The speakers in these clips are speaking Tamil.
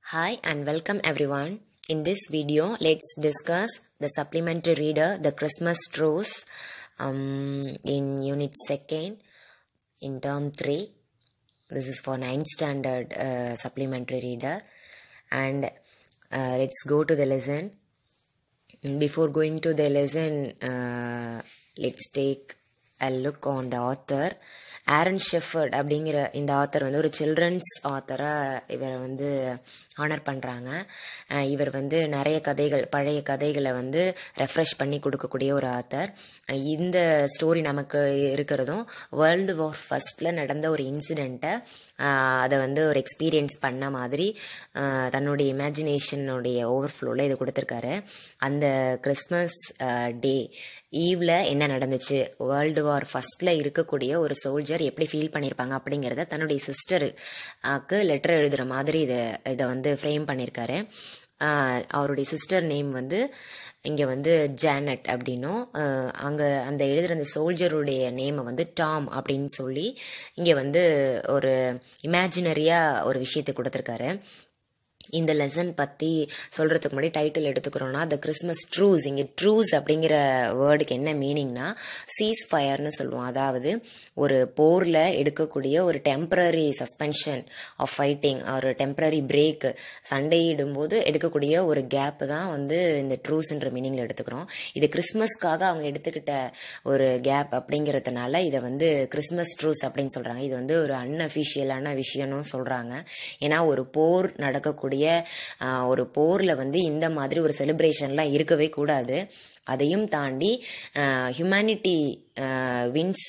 Hi and welcome everyone. In this video, let's discuss the supplementary reader, the Christmas Truce, um, in Unit 2nd, in Term 3. This is for 9th standard uh, supplementary reader. And uh, let's go to the lesson. Before going to the lesson, uh, let's take a look on the author. Aaron Shepherd அப்படிங்கிற இந்த ஆத்தர் வந்து ஒரு சில்ட்ரன்ஸ் ஆத்தராக இவரை வந்து ஆனர் பண்ணுறாங்க இவர் வந்து நிறைய கதைகள் பழைய கதைகளை வந்து ரெஃப்ரெஷ் பண்ணி கொடுக்கக்கூடிய ஒரு ஆத்தர் இந்த ஸ்டோரி நமக்கு இருக்கிறதும் வேர்ல்டு வார் ஃபர்ஸ்டில் நடந்த ஒரு இன்சிடெண்ட்டை அதை வந்து ஒரு எக்ஸ்பீரியன்ஸ் பண்ண மாதிரி தன்னுடைய இமேஜினேஷனுடைய ஓவர்ஃப்ளோவில் இது கொடுத்துருக்காரு அந்த கிறிஸ்மஸ் டே ஈவில் என்ன நடந்துச்சு வேர்ல்டு வார் ஃபர்ஸ்டில் இருக்கக்கூடிய ஒரு சோல்ஜர் எப்படி ஃபீல் பண்ணியிருப்பாங்க அப்படிங்கிறத தன்னுடைய சிஸ்டருக்கு லெட்டர் எழுதுகிற மாதிரி இதை இதை வந்து ஃப்ரேம் பண்ணியிருக்காரு அவருடைய சிஸ்டர் நேம் வந்து இங்கே வந்து ஜானட் அப்படின்னும் அங்கே அந்த எழுதுகிற அந்த சோல்ஜருடைய நேமை வந்து டாம் அப்படின்னு சொல்லி இங்கே வந்து ஒரு இமேஜினரியாக ஒரு விஷயத்தை கொடுத்துருக்காரு இந்த லெசன் பற்றி சொல்கிறதுக்கு முன்னாடி டைட்டில் எடுத்துக்கிறோன்னா த கிறிஸ்மஸ் ட்ரூஸ் இங்கே ட்ரூஸ் அப்படிங்கிற வேர்டுக்கு என்ன மீனிங்னா சீஸ் ஃபயர்னு சொல்லுவோம் அதாவது ஒரு போரில் எடுக்கக்கூடிய ஒரு டெம்பரரி சஸ்பென்ஷன் ஆஃப் ஃபைட்டிங் ஒரு டெம்பரரி பிரேக் சண்டையிடும்போது எடுக்கக்கூடிய ஒரு கேப்பு தான் வந்து இந்த ட்ரூஸ்ன்ற மீனிங்கில் எடுத்துக்கிறோம் இது கிறிஸ்மஸ்க்காக அவங்க எடுத்துக்கிட்ட ஒரு கேப் அப்படிங்கிறதுனால இதை வந்து கிறிஸ்மஸ் ட்ரூஸ் அப்படின்னு சொல்கிறாங்க இது வந்து ஒரு அன்அஃபிஷியலான விஷயம்னு சொல்கிறாங்க ஏன்னா ஒரு போர் நடக்கக்கூடிய ஒரு போரில் வந்து இந்த மாதிரி ஒரு செலிப்ரேஷன்லாம் இருக்கவே கூடாது அதையும் தாண்டி ஹியூமனிட்டி வின்ஸ்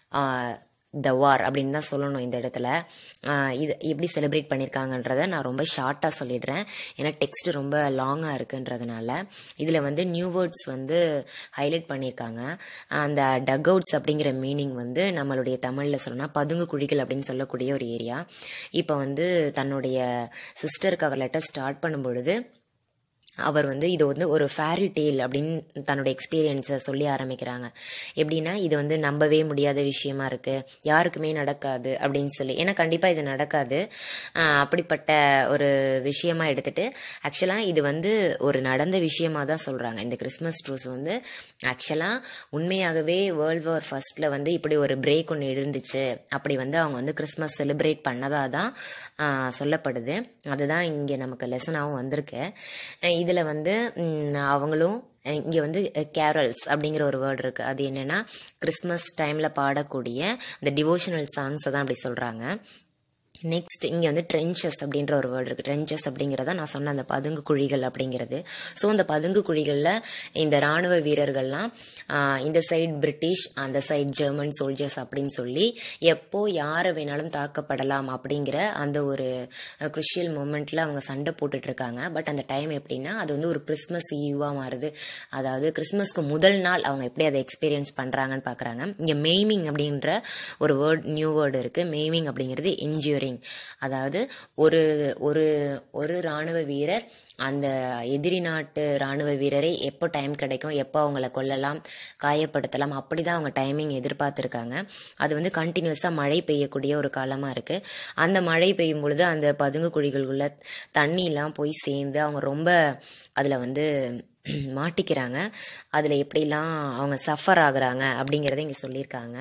த வார் அப்படின்னு தான் சொல்லணும் இந்த இடத்துல இது எப்படி செலிப்ரேட் பண்ணியிருக்காங்கன்றத நான் ரொம்ப ஷார்ட்டாக சொல்லிடுறேன் ஏன்னா டெக்ஸ்ட் ரொம்ப லாங்காக இருக்குன்றதுனால இதில் வந்து நியூ வேர்ட்ஸ் வந்து ஹைலைட் பண்ணியிருக்காங்க அந்த டக் அவுட்ஸ் அப்படிங்கிற மீனிங் வந்து நம்மளுடைய தமிழில் சொல்லணும்னா பதுங்கு குழிகள் அப்படின்னு சொல்லக்கூடிய ஒரு ஏரியா இப்போ வந்து தன்னுடைய சிஸ்டருக்கு அவர் லெட்டர் ஸ்டார்ட் பண்ணும்பொழுது அவர் வந்து இது வந்து ஒரு ஃபேரி டேல் அப்படின்னு தன்னோட எக்ஸ்பீரியன்ஸை சொல்லி ஆரம்பிக்கிறாங்க எப்படின்னா இது வந்து நம்பவே முடியாத விஷயமா இருக்கு யாருக்குமே நடக்காது அப்படின்னு சொல்லி ஏன்னா கண்டிப்பாக இது நடக்காது அப்படிப்பட்ட ஒரு விஷயமா எடுத்துட்டு ஆக்சுவலாக இது வந்து ஒரு நடந்த விஷயமா தான் சொல்கிறாங்க இந்த கிறிஸ்மஸ் ட்ரூஸ் வந்து ஆக்சுவலாக உண்மையாகவே வேர்ல்ட் வார் ஃபர்ஸ்டில் வந்து இப்படி ஒரு பிரேக் ஒன்று இருந்துச்சு அப்படி வந்து அவங்க வந்து கிறிஸ்மஸ் செலிப்ரேட் பண்ணதாக தான் சொல்லப்படுது அதுதான் இங்கே நமக்கு லெசனாகவும் வந்திருக்கு இதில் வந்து அவங்களும் இங்கே வந்து கேரல்ஸ் அப்படிங்கிற ஒரு வேர்டு இருக்குது அது என்னென்னா கிறிஸ்மஸ் டைமில் பாடக்கூடிய இந்த டிவோஷனல் சாங்ஸை தான் அப்படி சொல்கிறாங்க நெக்ஸ்ட் இங்கே வந்து ட்ரென்ச்சஸ் அப்படின்ற ஒரு வேர்டு இருக்குது ட்ரென்ச்சஸ் அப்படிங்கிறத நான் சொன்ன அந்த பதுங்கு குழிகள் அப்படிங்கிறது ஸோ அந்த பதுங்கு குழிகளில் இந்த ராணுவ வீரர்கள்லாம் இந்த சைட் பிரிட்டிஷ் அந்த சைட் ஜெர்மன் சோல்ஜர்ஸ் அப்படின்னு சொல்லி எப்போ யாரை வேணாலும் தாக்கப்படலாம் அப்படிங்கிற அந்த ஒரு குருஷியல் மூமெண்ட்டில் அவங்க சண்டை போட்டுட்டு இருக்காங்க பட் அந்த டைம் எப்படின்னா அது வந்து ஒரு கிறிஸ்மஸ் ஈவாக மாறுது அதாவது கிறிஸ்மஸ்க்கு முதல் நாள் அவங்க எப்படி அதை எக்ஸ்பீரியன்ஸ் பண்ணுறாங்கன்னு பார்க்குறாங்க இங்கே மெய்மிங் அப்படின்ற ஒரு வேர்ட் நியூ வேர்டு இருக்குது மெய்மிங் அப்படிங்கிறது இன்ஜியூரிங் அதாவது ஒரு ஒரு ஒரு ராணுவ வீரர் அந்த எதிரி நாட்டு ராணுவ வீரரை எப்போ டைம் கிடைக்கும் எப்போ அவங்கள கொல்லலாம் காயப்படுத்தலாம் அப்படி தான் அவங்க டைமிங் எதிர்பார்த்துருக்காங்க அது வந்து கண்டினியூஸாக மழை பெய்யக்கூடிய ஒரு காலமாக இருக்குது அந்த மழை பெய்யும் பொழுது அந்த பதுங்கு குழிகளுக்குள்ள தண்ணிலாம் போய் சேர்ந்து அவங்க ரொம்ப அதில் வந்து மாட்டிக்கிறாங்க அதில் எப்படிலாம் அவங்க சஃபர் ஆகுறாங்க அப்படிங்கிறத இங்கே சொல்லியிருக்காங்க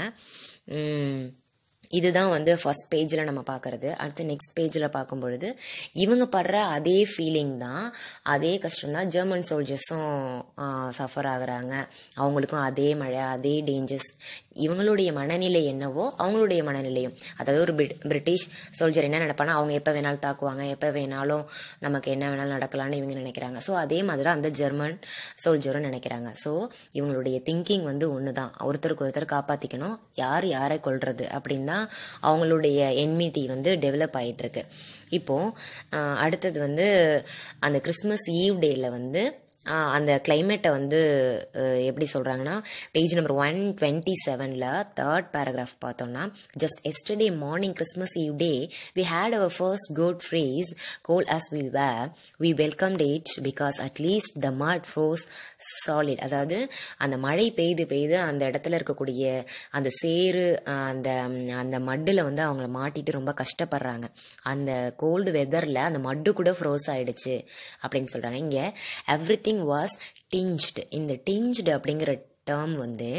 இதுதான் வந்து ஃபர்ஸ்ட் பேஜில் நம்ம பார்க்குறது அடுத்து நெக்ஸ்ட் பேஜில் பார்க்கும் பொழுது இவங்க படுற அதே ஃபீலிங் தான் அதே கஷ்டம் தான் ஜெர்மன் சோல்ஜர்ஸும் சஃபர் ஆகுறாங்க அவங்களுக்கும் அதே மழை அதே டேஞ்சர்ஸ் இவங்களுடைய மனநிலை என்னவோ அவங்களுடைய மனநிலையும் அதாவது ஒரு பிரிட்டிஷ் சோல்ஜர் என்ன நினைப்பானா அவங்க எப்போ வேணாலும் தாக்குவாங்க எப்போ வேணாலும் நமக்கு என்ன வேணாலும் நடக்கலாம்னு இவங்க நினைக்கிறாங்க ஸோ அதே மாதிரி அந்த ஜெர்மன் சோல்ஜரும் நினைக்கிறாங்க ஸோ இவங்களுடைய திங்கிங் வந்து ஒன்று தான் ஒருத்தருக்கு ஒருத்தர் காப்பாற்றிக்கணும் யார் யாரை கொள்றது அப்படின்னு தான் அவங்களுடைய என்மிட்டி வந்து டெவலப் ஆகிட்டு இருக்கு இப்போ அடுத்தது வந்து அந்த கிறிஸ்மஸ் ஈவ் டேல வந்து ஆஹ் அந்த கிளைமேட்டை வந்து அஹ் எப்படி சொல்கிறாங்கன்னா பேஜ் நம்பர் ஒன் டுவெண்ட்டி செவனில் தேர்ட் பேராகிராஃப் பார்த்தோம்னா just yesterday morning Christmas eve day we had our first good phrase cold as we were we welcome that because at least the mud froze solid அதாவது அந்த மழை பெய்து பெய்து அந்த இடத்துல இருக்கக்கூடிய அந்த சேறு ஆஹ் அந்த அந்த மட்டில் வந்து அவங்கள மாட்டிட்டு ரொம்ப கஷ்டப்படுறாங்க அந்த கோல்டு வெதரில் அந்த மட்டு கூட ஃப்ரோஸ் ஆயிடுச்சு அப்படின்னு சொல்கிறாங்க இங்கே எவ்ரி திங் வாஸ் டிஞ்ச்டு இந்த டிஞ்ச்டு அப்படிங்கிற டேர்ம் வந்து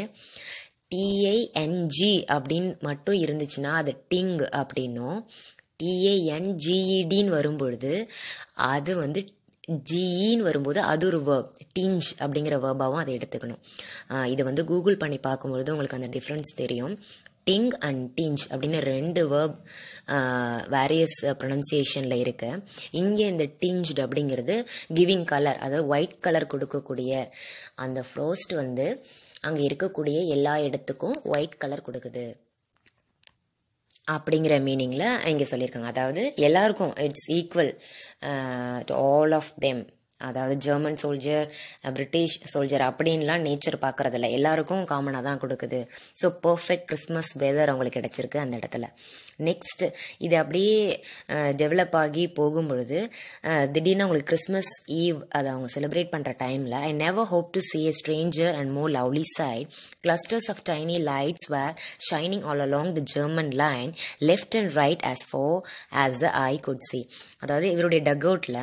டிஐஎன்ஜி அப்படின்னு மட்டும் இருந்துச்சுன்னா அது டிங் அப்படின்னும் டிஏஎன்ஜிஇடின்னு வரும்பொழுது அது வந்து ஜிஇன்னு வரும்போது அது ஒரு வேர்ப் டிஞ்ச் அப்படிங்கிற வேர்பாகவும் அதை எடுத்துக்கணும் ஆஹ் இதை வந்து கூகுள் பண்ணி பார்க்கும்பொழுது உங்களுக்கு அந்த டிஃப்ரென்ஸ் தெரியும் டிங் அண்ட் டிஞ்ச் அப்படின்னு ரெண்டு வேர்ப் வேரியஸ் ப்ரொனன்சியேஷனில் இருக்கு இங்கே இந்த டிஞ்ச்டு அப்படிங்கிறது கிவிங் கலர் அதாவது ஒயிட் கலர் கொடுக்கக்கூடிய அந்த ஃப்ரோஸ்ட் வந்து அங்கே இருக்கக்கூடிய எல்லா இடத்துக்கும் ஒயிட் கலர் கொடுக்குது அப்படிங்கிற மீனிங்கில் இங்கே சொல்லியிருக்காங்க அதாவது எல்லாருக்கும் it's equal to all of them அதாவது ஜெர்மன் சோல்ஜர் பிரிட்டிஷ் சோல்ஜர் அப்படின்லாம் நேச்சர் பார்க்கறதில்ல எல்லாருக்கும் காமனாக தான் கொடுக்குது ஸோ பர்ஃபெக்ட் கிறிஸ்மஸ் வெதர் அவங்களுக்கு கிடச்சிருக்கு அந்த இடத்துல நெக்ஸ்ட் இது அப்படியே டெவலப் ஆகி போகும்பொழுது அஹ், திடீர்னு அவங்களுக்கு கிறிஸ்மஸ் ஈவ் அதை அவங்க செலிப்ரேட் பண்ணுற டைமில் I never hope to see a stranger and more lovely sight clusters of tiny lights were shining all along the German line left and right as far as the eye could see அதாவது இவருடைய டக் அவுட்டில்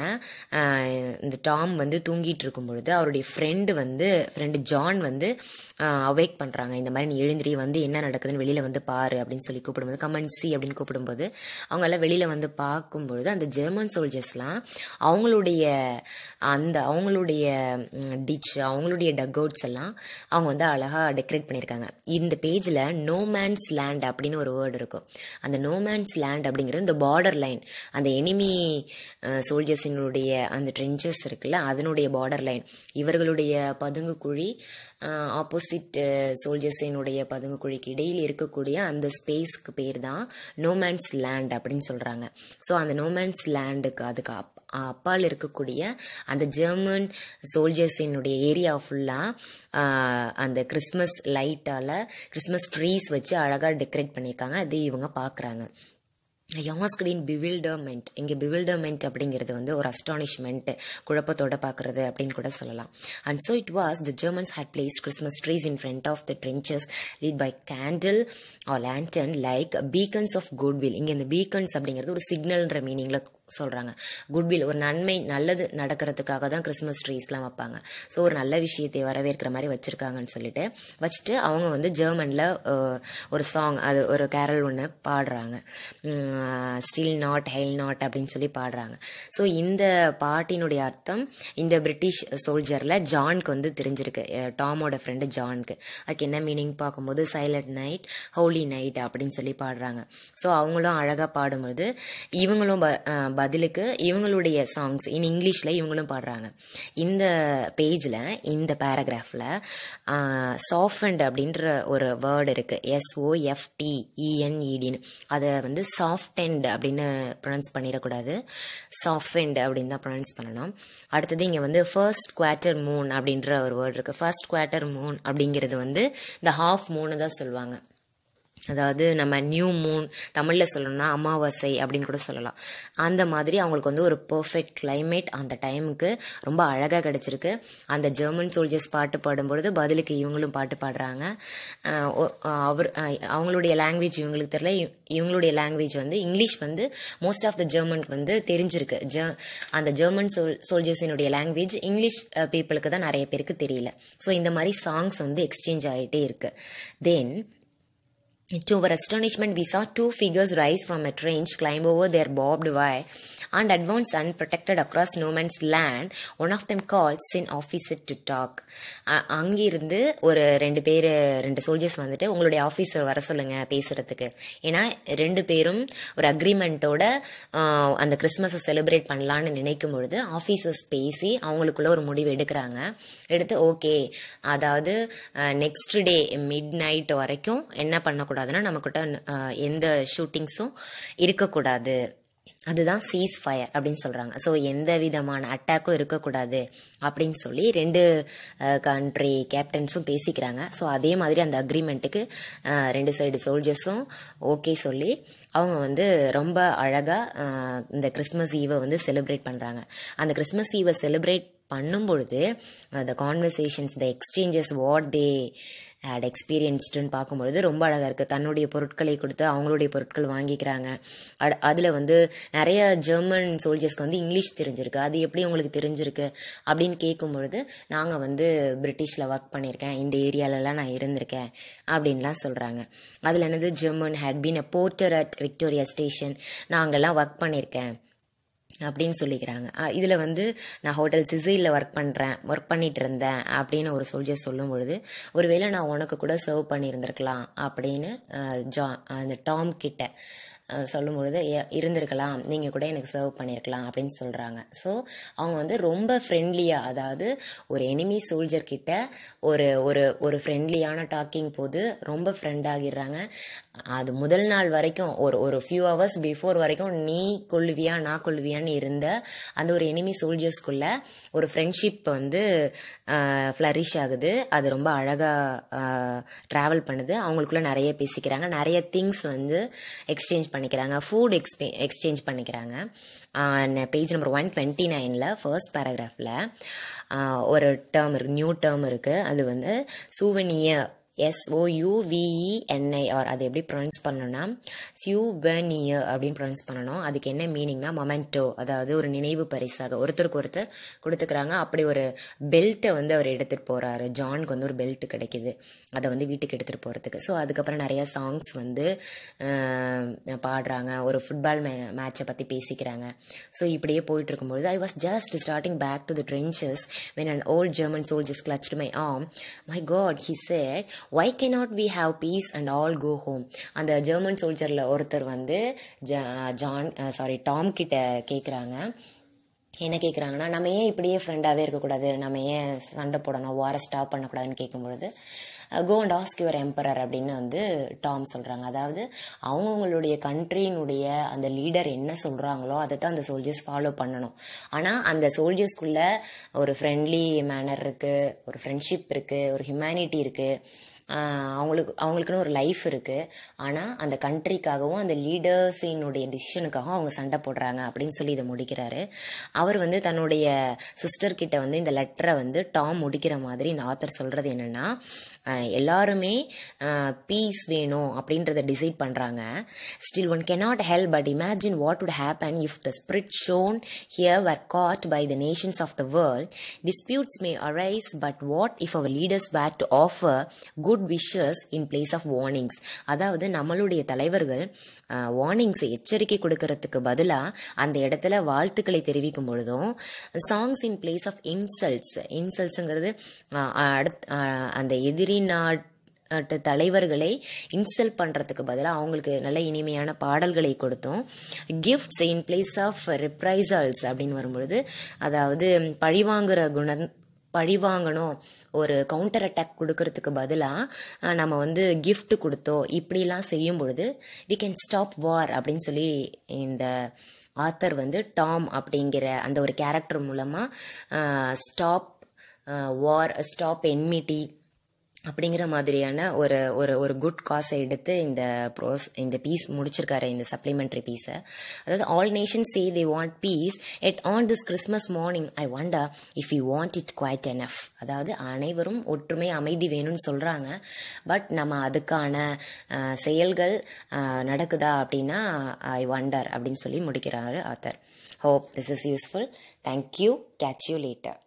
இந்த டாம் வந்து தூங்கிட்டு இருக்கும் பொழுது அவருடைய ஃப்ரெண்டு வந்து ஃப்ரெண்டு ஜான் வந்து அவேக் பண்ணுறாங்க இந்த மாதிரி நீ எழுந்திரி வந்து என்ன நடக்குதுன்னு வெளியில் வந்து பாரு அப்படின்னு சொல்லி கூப்பிடும்போது கமன் சி அப்படின்னு கூப்பிடும்போது அவங்க எல்லாம் வெளியில் வந்து பார்க்கும்பொழுது அந்த ஜெர்மன் சோல்ஜர்ஸ்லாம் அவங்களுடைய அந்த அவங்களுடைய டிச் அவங்களுடைய டக் அவுட்ஸ் எல்லாம் அவங்க வந்து அழகாக டெக்கரேட் பண்ணியிருக்காங்க இந்த பேஜில் நோ மேன்ஸ் லேண்ட் அப்படின்னு ஒரு வேர்டு இருக்கும் அந்த நோ மேன்ஸ் லேண்ட் அப்படிங்கிறது இந்த பார்டர் லைன் அந்த எனிமி சோல்ஜர்ஸினுடைய அந்த ட்ரென்ச்சஸ் இருக்குல்ல அதனுடைய பார்டர் லைன் இவர்களுடைய பதுங்கு குழி ஆப்போசிட் சோல்ஜர்ஸினுடைய பதுங்கு குழிக்கு இடையில் இருக்கக்கூடிய அந்த ஸ்பேஸ்க்கு பேர் தான் நோமேன்ஸ் லேண்ட் அப்படின்னு சொல்கிறாங்க ஸோ அந்த நோமேன்ஸ் லேண்டுக்கு அதுக்கு அப் அப்பால் இருக்கக்கூடிய அந்த ஜெர்மன் சோல்ஜர்ஸினுடைய ஏரியா ஃபுல்லாக அந்த கிறிஸ்மஸ் லைட்டால் கிறிஸ்மஸ் ட்ரீஸ் வச்சு அழகாக டெக்கரேட் பண்ணியிருக்காங்க அது இவங்க பார்க்குறாங்க யாஸ்கடின் பிவில்டர்மெண்ட் இங்கே பிவில்டர்மெண்ட் அப்படிங்கிறது வந்து ஒரு அஸ்டானிஷ்மெண்ட் குழப்பத்தோட பார்க்கறது அப்படின்னு கூட சொல்லலாம் and so it was the Germans had place Christmas trees in front of the trenches lit by candle or lantern like beacons of goodwill இங்கே இந்த பீக்கன்ஸ் அப்படிங்கிறது ஒரு சிக்னல்ன்ற மீனிங்கில் சொல்கிறாங்க குட்வில் ஒரு நன்மை நல்லது நடக்கிறதுக்காக தான் கிறிஸ்மஸ் ட்ரீஸ்லாம் வைப்பாங்க ஸோ ஒரு நல்ல விஷயத்தை வரவேற்கிற மாதிரி வச்சுருக்காங்கன்னு சொல்லிட்டு வச்சுட்டு அவங்க வந்து ஜெர்மனில் ஒரு சாங் அது ஒரு கேரல் ஒன்று பாடுறாங்க ஸ்டில் நாட் ஹெல் நாட் அப்படின்னு சொல்லி பாடுறாங்க ஸோ இந்த பாட்டினுடைய அர்த்தம் இந்த பிரிட்டிஷ் சோல்ஜரில் ஜான்க்கு வந்து தெரிஞ்சிருக்கு அஹ் டாமோட ஃப்ரெண்டு ஜான்க்கு அதுக்கு என்ன மீனிங் பார்க்கும்போது சைலண்ட் நைட் ஹோலி நைட் அப்படின்னு சொல்லி பாடுறாங்க ஸோ அவங்களும் அழகாக பாடும்போது இவங்களும் ப- அஹ் பதிலுக்கு இவங்களுடைய சாங்ஸ் இன் இங்கிலீஷில் இவங்களும் பாடுறாங்க இந்த பேஜில் இந்த பேராகிராஃபில் சாஃப்ட் அப்படின்ற ஒரு வேர்டு இருக்குது எஸ்ஓஎஃப்டி இஎன்இடின்னு அதை வந்து சாஃப்டெண்ட் அப்படின்னு ப்ரொனவுன்ஸ் பண்ணிடக்கூடாது சாஃப்டெண்ட் அப்படின்னு தான் ப்ரொனவுன்ஸ் பண்ணணும் அடுத்தது இங்கே வந்து ஃபர்ஸ்ட் குவார்ட்டர் மூன் அப்படின்ற ஒரு வேர்டு இருக்குது ஃபர்ஸ்ட் குவார்ட்டர் மூன் அப்படிங்கிறது வந்து இந்த ஹாஃப் மூணு தான் சொல்லுவாங்க அதாவது நம்ம நியூ மூன் தமிழில் சொல்லணும்னா அமாவாசை அப்படின்னு கூட சொல்லலாம் அந்த மாதிரி அவங்களுக்கு வந்து ஒரு பர்ஃபெக்ட் climate அந்த டைமுக்கு ரொம்ப அழகாக கிடச்சிருக்கு அந்த ஜெர்மன் சோல்ஜர்ஸ் பாட்டு பாடும்பொழுது பதிலுக்கு இவங்களும் பாட்டு பாடுறாங்க அஹ் ஒ- அவர் அஹ் அவங்களுடைய லாங்குவேஜ் இவங்களுக்கு தெரியல இவ- இவங்களுடைய லாங்குவேஜ் வந்து இங்கிலீஷ் வந்து மோஸ்ட் ஆஃப் த ஜெர்மனுக்கு வந்து தெரிஞ்சிருக்கு ஜெ அந்த ஜெர்மன் சோல் சோல்ஜர்ஸினுடைய லாங்குவேஜ் இங்கிலீஷ் பீப்புளுக்கு தான் நிறைய பேருக்கு தெரியல ஸோ இந்த மாதிரி சாங்ஸ் வந்து எக்ஸ்சேஞ்ச் ஆகிட்டே இருக்கு தென் To our astonishment, we saw two figures rise from a trench, climb over their barbed wire, and advance unprotected across no man's land. One of them called sin officer to talk. அ- அங்கிருந்து ஒரு ரெண்டு பேர் ரெண்டு சோல்ஜர்ஸ் வந்துட்டு உங்களுடைய ஆஃபீஸர் வர சொல்லுங்க பேசுறதுக்கு ஏன்னா ரெண்டு பேரும் ஒரு அக்ரிமெண்ட்டோட அந்த கிறிஸ்மஸை செலிப்ரேட் பண்ணலான்னு நினைக்கும் பொழுது ஆஃபீஸர்ஸ் பேசி அவங்களுக்குள்ள ஒரு முடிவு எடுக்கிறாங்க எடுத்து ஓகே அதாவது நெக்ஸ்ட் டே மிட் நைட் வரைக்கும் என்ன பண்ணக்கூடாதுன்னா நம்மக்கிட்ட அஹ், எந்த ஷூட்டிங்ஸும் இருக்கக்கூடாது அதுதான் சீஸ் ஃபயர் அப்படின்னு சொல்கிறாங்க ஸோ எந்த விதமான அட்டாக்கும் இருக்கக்கூடாது அப்படின்னு சொல்லி ரெண்டு கண்ட்ரி கேப்டன்ஸும் பேசிக்கிறாங்க ஸோ அதே மாதிரி அந்த அக்ரிமெண்ட்டுக்கு ரெண்டு சைடு சோல்ஜர்ஸும் ஓகே சொல்லி அவங்க வந்து ரொம்ப அழகாக இந்த கிறிஸ்மஸ் ஈவை வந்து செலிப்ரேட் பண்ணுறாங்க அந்த கிறிஸ்மஸ் ஈவை செலிப்ரேட் பண்ணும் பொழுது the conversations the exchanges what they had எக்ஸ்பீரியன்ஸ்டுன்னு பார்க்கும்பொழுது ரொம்ப அழகாக இருக்குது தன்னுடைய பொருட்களை கொடுத்து அவங்களுடைய பொருட்கள் வாங்கிக்கிறாங்க அட் அதில் வந்து நிறைய ஜெர்மன் சோல்ஜர்ஸ்க்கு வந்து இங்கிலீஷ் தெரிஞ்சிருக்கு அது எப்படி உங்களுக்கு தெரிஞ்சிருக்கு அப்படின்னு கேட்கும்பொழுது நாங்கள் வந்து பிரிட்டிஷில் ஒர்க் பண்ணியிருக்கேன் இந்த ஏரியாலலாம் நான் இருந்திருக்கேன் அப்படின்லாம் சொல்கிறாங்க அதில் என்னது German had been a porter at Victoria station நாங்கள்லாம் ஒர்க் பண்ணியிருக்கேன் அப்படின்னு சொல்லிக்கிறாங்க இதில் வந்து நான் ஹோட்டல் சிசையில் ஒர்க் பண்ணுறேன் ஒர்க் பண்ணிட்டு இருந்தேன் அப்படின்னு ஒரு சோல்ஜர் சொல்லும் பொழுது ஒருவேளை நான் உனக்கு கூட சர்வ் பண்ணியிருந்திருக்கலாம் அப்படின்னு ஜா அந்த டாம் கிட்ட சொல்லும் பொழுது இருந்திருக்கலாம் நீங்கள் கூட எனக்கு சர்வ் பண்ணியிருக்கலாம் அப்படின்னு சொல்கிறாங்க ஸோ அவங்க வந்து ரொம்ப ஃப்ரெண்ட்லியாக அதாவது ஒரு எனிமி சோல்ஜர் கிட்ட ஒரு ஒரு ஒரு ஃப்ரெண்ட்லியான டாக்கிங் போது ரொம்ப ஃப்ரெண்ட் ஆகிடுறாங்க அது முதல் நாள் வரைக்கும் ஒரு ஒரு ஃபியூ ஹவர்ஸ் பிஃபோர் வரைக்கும் நீ கொள்ளுவியா நான் கொள்ளுவியான்னு இருந்த அந்த ஒரு எனிமி சோல்ஜர்ஸ்குள்ள ஒரு ஃப்ரெண்ட்ஷிப் வந்து ஃப்ளரிஷ் ஆகுது அது ரொம்ப அழகாக ட்ராவல் பண்ணுது அவங்களுக்குள்ள நிறைய பேசிக்கிறாங்க நிறைய திங்ஸ் வந்து எக்ஸ்சேஞ்ச் பண்ணிக்கிறாங்க ஃபுட் எக்ஸ்பே எக்ஸ்சேஞ்ச் பண்ணிக்கிறாங்க பேஜ் நம்பர் ஒன் டுவெண்ட்டி நைனில் ஃபர்ஸ்ட் பேராகிராஃபில் ஒரு டேர்ம் இருக்கு நியூ டேர்ம் இருக்குது அது வந்து சூவனியர் எஸ்ஓயூவிஇஎன்ஐஆர் அது எப்படி ப்ரொனவுன்ஸ் பண்ணணும்னா சியூபனியர் அப்படின்னு ப்ரொனவுன்ஸ் பண்ணணும் அதுக்கு என்ன மீனிங்னா மொமெண்டோ அதாவது ஒரு நினைவு பரிசாக ஒருத்தருக்கு ஒருத்தர் கொடுத்துக்கிறாங்க அப்படி ஒரு பெல்ட்டை வந்து அவர் எடுத்துகிட்டு போகிறாரு ஜானுக்கு வந்து ஒரு பெல்ட் கிடைக்கிது அதை வந்து வீட்டுக்கு எடுத்துகிட்டு போகிறதுக்கு ஸோ அதுக்கப்புறம் நிறைய சாங்ஸ் வந்து பாடுறாங்க ஒரு ஃபுட்பால் மே மேட்சை பற்றி பேசிக்கிறாங்க ஸோ இப்படியே போயிட்டு இருக்கும்பொழுது I was just starting back to the trenches when and old German soldiers clutched my arm my god he said why cannot we have peace and all go home அந்த ஜெர்மன் சோல்ஜரில் ஒருத்தர் வந்து ஜான் சாரி டாம் கிட்ட கேட்குறாங்க என்ன கேட்குறாங்கன்னா நம்ம ஏன் இப்படியே ஃப்ரெண்டாகவே இருக்கக்கூடாது நம்ம ஏன் சண்டை போடணும் வாரை ஸ்டாப் பண்ணக்கூடாதுன்னு கேட்கும்பொழுது go and ask your emperor அப்படின்னு வந்து டாம் சொல்கிறாங்க அதாவது அவங்கவுங்களுடைய கண்ட்ரியினுடைய அந்த லீடர் என்ன சொல்கிறாங்களோ அதை தான் அந்த சோல்ஜர்ஸ் ஃபாலோ பண்ணணும் ஆனால் அந்த சோல்ஜர்ஸ்குள்ள ஒரு ஃப்ரெண்ட்லி மேனர் இருக்குது ஒரு ஃப்ரெண்ட்ஷிப் இருக்குது ஒரு ஹியூமனிட்டி இருக்குது அவங்களுக்கு அவங்களுக்குன்னு ஒரு லைஃப் இருக்குது ஆனால் அந்த கண்ட்ரிக்காகவும் அந்த லீடர்ஸினுடைய டிசிஷனுக்காகவும் அவங்க சண்டை போடுறாங்க அப்படின்னு சொல்லி இதை முடிக்கிறாரு அவர் வந்து தன்னுடைய சிஸ்டர் கிட்ட வந்து இந்த லெட்டரை வந்து டாம் முடிக்கிற மாதிரி இந்த ஆத்தர் சொல்கிறது என்னென்னா எல்லாருமே பீஸ் வேணும் அப்படின்றத டிசைட் பண்ணுறாங்க still one cannot help but imagine what would happen if the spirit shown here were caught by the nations of the world disputes may arise but what if our leaders were to offer good wishes in place of warnings அதாவது நம்மளுடைய தலைவர்கள் வார்னிங்ஸ் எச்சரிக்கை கொடுக்கறதுக்கு பதிலாக அந்த இடத்துல வாழ்த்துக்களை தெரிவிக்கும் பொழுதும் songs in place of insults இன்சல்ட்ஸுங்கிறது அடுத் அந்த எதிரி நாட்டு தலைவர்களை இன்சல்ட் பண்ணுறதுக்கு பதிலாக அவங்களுக்கு நல்ல இனிமையான பாடல்களை கொடுத்தோம் gifts in place of reprisals அப்படின்னு வரும்பொழுது அதாவது பழிவாங்குற குணம் பழி வாங்கணும் ஒரு கவுண்டர் அட்டாக் கொடுக்கறதுக்கு பதிலாக நம்ம வந்து கிஃப்ட் கொடுத்தோ இப்படிலாம் செய்யும் பொழுது வி கேன் ஸ்டாப் வார் அப்படின்னு சொல்லி இந்த ஆத்தர் வந்து டாம் அப்படிங்கிற அந்த ஒரு கேரக்டர் மூலமாக ஸ்டாப் வார் ஸ்டாப் என்மிட்டி அப்படிங்கிற மாதிரியான ஒரு ஒரு ஒரு குட் காசை எடுத்து இந்த ப்ரோஸ் இந்த பீஸ் முடிச்சிருக்காரு இந்த சப்ளிமெண்ட்ரி பீஸை அதாவது all nation say they want peace yet on this Christmas morning I wonder if you want it quite enough அதாவது அனைவரும் ஒற்றுமை அமைதி வேணும்னு சொல்கிறாங்க பட் நம்ம அதுக்கான செயல்கள் நடக்குதா அப்படின்னா ஐ வண்டர் அப்படின்னு சொல்லி முடிக்கிறாரு author hope this is useful thank you catch you later